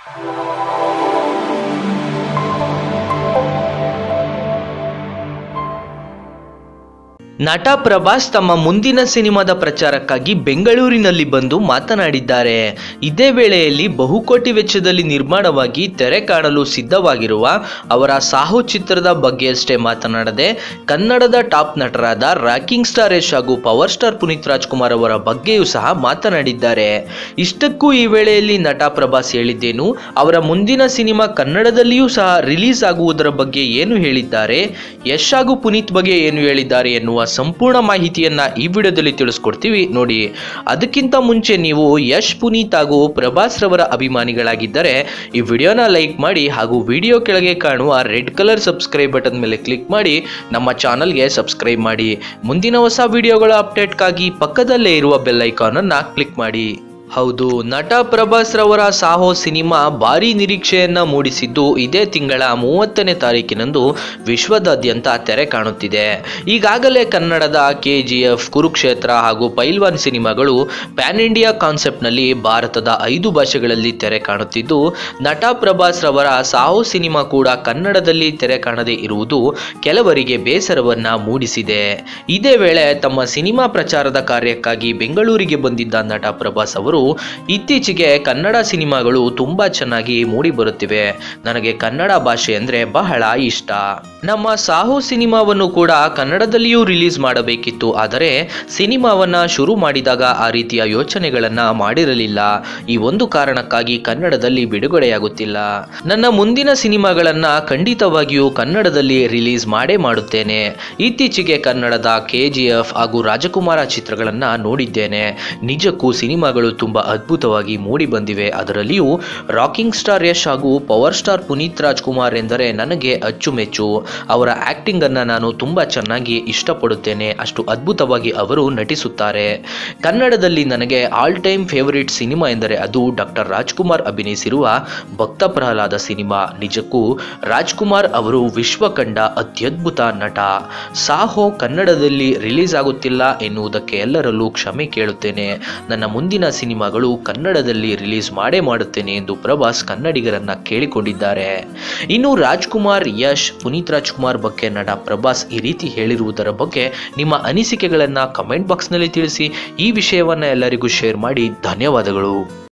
ನಟ ಪ್ರಭಾಸ್ ತಮ್ಮ ಮುಂದಿನ ಸಿನಿಮಾದ ಪ್ರಚಾರಕ್ಕಾಗಿ ಬೆಂಗಳೂರಿನಲ್ಲಿ ಬಂದು ಮಾತನಾಡಿದ್ದಾರೆ ಇದೇ ವೇಳೆಯಲ್ಲಿ ಬಹುಕೋಟಿ ವೆಚ್ಚದಲ್ಲಿ ನಿರ್ಮಾಣವಾಗಿ ತೆರೆ ಕಾಣಲು ಸಿದ್ಧವಾಗಿರುವ ಅವರ ಸಾಹು ಚಿತ್ರದ ಬಗ್ಗೆ ಅಷ್ಟೇ ಮಾತನಾಡದೆ ಕನ್ನಡದ ಟಾಪ್ ನಟರಾದ ರಾಕಿಂಗ್ ಸ್ಟಾರ್ ಯಶ್ ಹಾಗೂ ಪವರ್ ಸ್ಟಾರ್ ಪುನೀತ್ ರಾಜ್ಕುಮಾರ್ ಅವರ ಬಗ್ಗೆಯೂ ಸಹ ಮಾತನಾಡಿದ್ದಾರೆ ಇಷ್ಟಕ್ಕೂ ಈ ವೇಳೆಯಲ್ಲಿ ನಟ ಪ್ರಭಾಸ್ ಹೇಳಿದ್ದೇನು ಅವರ ಮುಂದಿನ ಸಿನಿಮಾ ಕನ್ನಡದಲ್ಲಿಯೂ ಸಹ ರಿಲೀಸ್ ಆಗುವುದರ ಬಗ್ಗೆ ಏನು ಹೇಳಿದ್ದಾರೆ ಯಶ್ ಹಾಗೂ ಪುನೀತ್ ಬಗ್ಗೆ ಏನು ಹೇಳಿದ್ದಾರೆ ಎನ್ನುವ ಸಂಪೂರ್ಣ ಮಾಹಿತಿಯನ್ನ ಈ ವಿಡಿಯೋದಲ್ಲಿ ತಿಳಿಸ್ಕೊಡ್ತೀವಿ ನೋಡಿ ಅದಕ್ಕಿಂತ ಮುಂಚೆ ನೀವು ಯಶ್ ಪುನೀತ್ ಹಾಗೂ ಪ್ರಭಾಸ್ ರವರ ಅಭಿಮಾನಿಗಳಾಗಿದ್ದರೆ ಈ ವಿಡಿಯೋನ ಲೈಕ್ ಮಾಡಿ ಹಾಗೂ ವಿಡಿಯೋ ಕೆಳಗೆ ಕಾಣುವ ರೆಡ್ ಕಲರ್ ಸಬ್ಸ್ಕ್ರೈಬ್ ಬಟನ್ ಮೇಲೆ ಕ್ಲಿಕ್ ಮಾಡಿ ನಮ್ಮ ಚಾನಲ್ಗೆ ಸಬ್ಸ್ಕ್ರೈಬ್ ಮಾಡಿ ಮುಂದಿನ ಹೊಸ ವಿಡಿಯೋಗಳ ಅಪ್ಡೇಟ್ಗಾಗಿ ಪಕ್ಕದಲ್ಲೇ ಇರುವ ಬೆಲ್ ಐಕಾನ್ ಅನ್ನ ಕ್ಲಿಕ್ ಮಾಡಿ ಹೌದು ನಟ ಪ್ರಭಾಸ್ ರವರ ಸಾಹೋ ಸಿನಿಮಾ ಭಾರಿ ನಿರೀಕ್ಷೆಯನ್ನ ಮೂಡಿಸಿದ್ದು ಇದೇ ತಿಂಗಳ ಮೂವತ್ತನೇ ತಾರೀಕಿನಂದು ವಿಶ್ವದಾದ್ಯಂತ ತೆರೆ ಕಾಣುತ್ತಿದೆ ಈಗಾಗಲೇ ಕನ್ನಡದ ಕೆ ಜಿ ಎಫ್ ಕುರುಕ್ಷೇತ್ರ ಹಾಗೂ ಪೈಲ್ವಾನ್ ಸಿನಿಮಾಗಳು ಪ್ಯಾನ್ ಇಂಡಿಯಾ ಕಾನ್ಸೆಪ್ಟ್ನಲ್ಲಿ ಭಾರತದ ಐದು ಭಾಷೆಗಳಲ್ಲಿ ತೆರೆ ಕಾಣುತ್ತಿದ್ದು ನಟ ಪ್ರಭಾಸ್ ರವರ ಸಾಹೋ ಸಿನಿಮಾ ಕೂಡ ಕನ್ನಡದಲ್ಲಿ ತೆರೆ ಕಾಣದೇ ಇರುವುದು ಕೆಲವರಿಗೆ ಬೇಸರವನ್ನ ಮೂಡಿಸಿದೆ ಇದೇ ವೇಳೆ ತಮ್ಮ ಸಿನಿಮಾ ಪ್ರಚಾರದ ಕಾರ್ಯಕ್ಕಾಗಿ ಬೆಂಗಳೂರಿಗೆ ಬಂದಿದ್ದ ನಟ ಪ್ರಭಾಸ್ ಅವರು ಇತ್ತೀಚೆಗೆ ಕನ್ನಡ ಸಿನಿಮಾಗಳು ತುಂಬಾ ಚೆನ್ನಾಗಿ ಮೂಡಿ ಬರುತ್ತಿವೆ ನನಗೆ ಕನ್ನಡ ಭಾಷೆ ಅಂದ್ರೆ ಬಹಳ ಇಷ್ಟ ನಮ್ಮ ಸಾಹು ಸಿನಿಮಾವನ್ನು ಕೂಡ ಕನ್ನಡದಲ್ಲಿಯೂ ರಿಲೀಸ್ ಮಾಡಬೇಕಿತ್ತು ಆದರೆ ಸಿನಿಮಾವನ್ನ ಶುರು ಮಾಡಿದಾಗ ಆ ರೀತಿಯ ಯೋಚನೆಗಳನ್ನ ಮಾಡಿರಲಿಲ್ಲ ಈ ಒಂದು ಕಾರಣಕ್ಕಾಗಿ ಕನ್ನಡದಲ್ಲಿ ಬಿಡುಗಡೆಯಾಗುತ್ತಿಲ್ಲ ನನ್ನ ಮುಂದಿನ ಸಿನಿಮಾಗಳನ್ನ ಖಂಡಿತವಾಗಿಯೂ ಕನ್ನಡದಲ್ಲಿ ರಿಲೀಸ್ ಮಾಡೇ ಮಾಡುತ್ತೇನೆ ಇತ್ತೀಚೆಗೆ ಕನ್ನಡದ ಕೆ ಜಿ ಎಫ್ ಹಾಗೂ ರಾಜಕುಮಾರ ಚಿತ್ರಗಳನ್ನ ನೋಡಿದ್ದೇನೆ ನಿಜಕ್ಕೂ ಸಿನಿಮಾಗಳು ತುಂಬಾ ಅದ್ಭುತವಾಗಿ ಮೂಡಿ ಬಂದಿವೆ ಅದರಲ್ಲಿಯೂ ರಾಕಿಂಗ್ ಸ್ಟಾರ್ ಯಶ್ ಹಾಗೂ ಪವರ್ ಸ್ಟಾರ್ ಪುನೀತ್ ರಾಜ್ಕುಮಾರ್ ಎಂದರೆ ನನಗೆ ಅಚ್ಚುಮೆಚ್ಚು ಅವರ ಆಕ್ಟಿಂಗ್ ಅನ್ನ ನಾನು ತುಂಬಾ ಚೆನ್ನಾಗಿ ಇಷ್ಟಪಡುತ್ತೇನೆ ಅಷ್ಟು ಅದ್ಭುತವಾಗಿ ಅವರು ನಟಿಸುತ್ತಾರೆ ಕನ್ನಡದಲ್ಲಿ ನನಗೆ ಆಲ್ ಟೈಮ್ ಫೇವರಿಟ್ ಸಿನಿಮಾ ಎಂದರೆ ಅದು ಡಾಕ್ಟರ್ ರಾಜ್ಕುಮಾರ್ ಅಭಿನಯಿಸಿರುವ ಭಕ್ತ ಪ್ರಹ್ಲಾದ ಸಿನಿಮಾ ನಿಜಕ್ಕೂ ರಾಜ್ಕುಮಾರ್ ಅವರು ವಿಶ್ವ ಕಂಡ ಅತ್ಯದ್ಭುತ ನಟ ಸಾಹೋ ಕನ್ನಡದಲ್ಲಿ ರಿಲೀಸ್ ಆಗುತ್ತಿಲ್ಲ ಎನ್ನುವುದಕ್ಕೆ ಎಲ್ಲರಲ್ಲೂ ಕ್ಷಮೆ ಕೇಳುತ್ತೇನೆ ನನ್ನ ಮುಂದಿನ ಸಿನಿಮಾಗಳು ಕನ್ನಡದಲ್ಲಿ ರಿಲೀಸ್ ಮಾಡೇ ಮಾಡುತ್ತೇನೆ ಎಂದು ಪ್ರಭಾಸ್ ಕನ್ನಡಿಗರನ್ನ ಕೇಳಿಕೊಂಡಿದ್ದಾರೆ ಇನ್ನು ರಾಜ್ಕುಮಾರ್ ಯಶ್ ಪುನೀತ್ ರಾಜ್ಕುಮಾರ್ ಬಗ್ಗೆ ನಟ ಪ್ರಭಾಸ್ ಈ ರೀತಿ ಹೇಳಿರುವುದರ ಬಗ್ಗೆ ನಿಮ್ಮ ಅನಿಸಿಕೆಗಳನ್ನು ಕಮೆಂಟ್ ಬಾಕ್ಸ್ನಲ್ಲಿ ತಿಳಿಸಿ ಈ ವಿಷಯವನ್ನು ಎಲ್ಲರಿಗೂ ಶೇರ್ ಮಾಡಿ ಧನ್ಯವಾದಗಳು